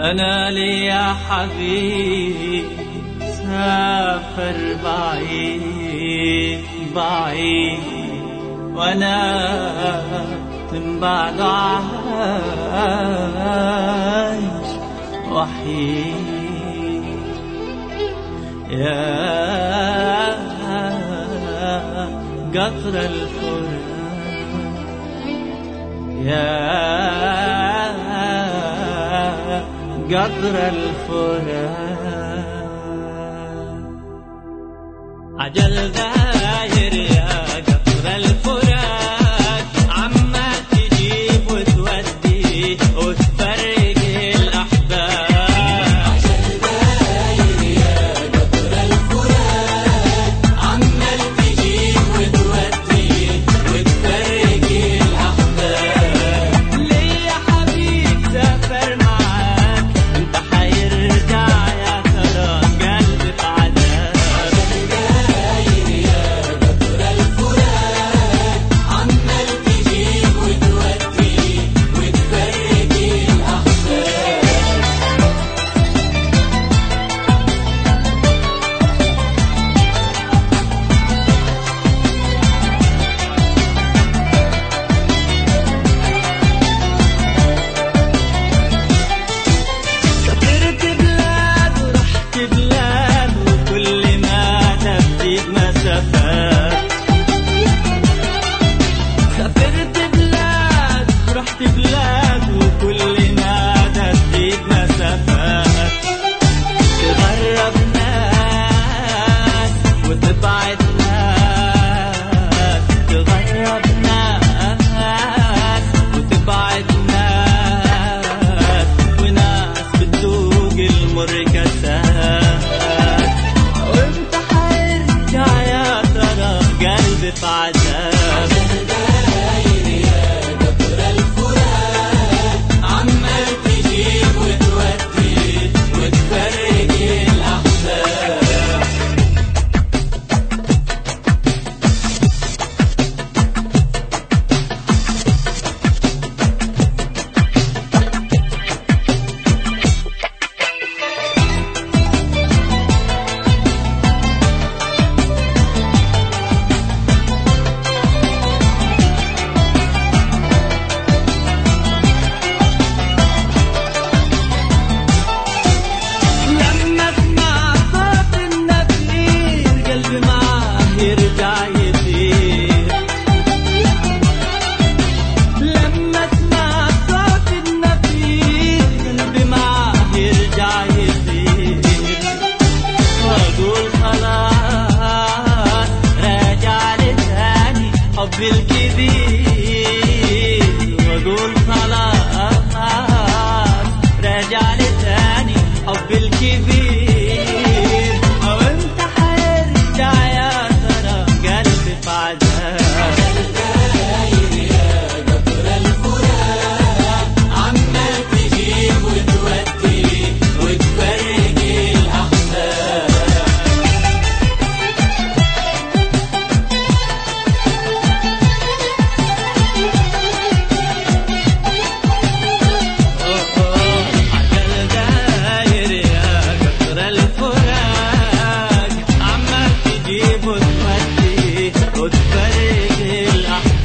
أنا لي يا حبيب سافر بعيد بعيد وأنا من بعد عايش وحيد يا قطر الفرات يا قطر الفرات عجل داير يا قطر الفرات عما تجيب وتودي وتفرق الأحباب عمال تجيب وتودي وتفرق الأحباب ليه يا حبيب سافر معاك انت حيرجع يا ترى قلبي في عذاب عمال تجيب وتودي وتفرق الأحباب سافرت بلاد ورحت بلاد وكل ما تبديد مسافات سافرت بلاد ورحت بلاد وكل ما تبديد مسافات تغرب ناس وتبعد ناس تغرب ناس وتبعد ناس وناس بتذوق المر كاسات وانت حيرجع يا ترى قلبي في عذاب عمال تجيب وتودي وتفرق الأحباب لما اسمع صوت النفير قلبي معاه يرجع يطير لما اسمع صوت النفير قلبي معاه يرجع يطير واقول خلاص راجع لتاني حبي الكبير واقول خلاص راجع لتاني حبي الكبير او انت حيرجع يا ترى قلبي في عذاب عمال تجيب وتودي وتفرق الأحباب عجل داير يا قطر الفراق عمال تجيب وتودي وتفرق الأحباب